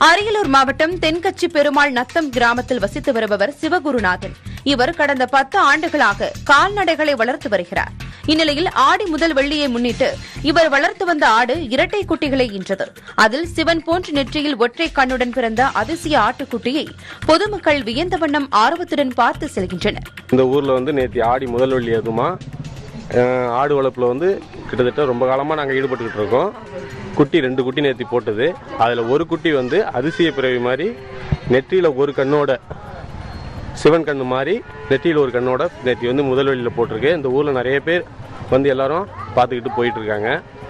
அரியலூர் மாவட்டம் தென்கட்சி பெருமாள் நத்தம் கிராமத்தில் வசித்து வருபவர் சிவகுருநாதன் இவர் கடந்த பத்து ஆண்டுகளாக கால்நடைகளை வளர்த்து வருகிறார் இந்நிலையில் ஆடி முதல் வெள்ளியை முன்னிட்டு இவர் வளர்த்து வந்த ஆடு இரட்டை குட்டிகளை ஈன்றது அதில் சிவன் போன்ற நெற்றியில் ஒற்றை கண்ணுடன் பிறந்த அதிசய ஆட்டுக்குட்டியை பொதுமக்கள் வியந்த வண்ணம் ஆர்வத்துடன் பார்த்து செல்கின்றனர் இந்த ஊரில் வந்து நேற்று ஆடி முதல் வெள்ளி அதுமா அஹ், ஆடு வளர்ப்பில் வந்து கிட்டத்தட்ட ரொம்ப காலமாக நாங்கள் ஈடுபட்டுக்கிட்டு இருக்கோம் குட்டி ரெண்டு குட்டி நேற்று போட்டது அதில் ஒரு குட்டி வந்து அதிசய பிறவி மாதிரி நெற்றியில் ஒரு கண்ணோட சிவன் கண்ணு மாதிரி நெற்றியில் ஒரு கண்ணோட நேற்று வந்து முதல் வெளியில் போட்டிருக்கு இந்த ஊரில் நிறைய பேர் வந்து எல்லாரும் பார்த்துக்கிட்டு போயிட்டு இருக்காங்க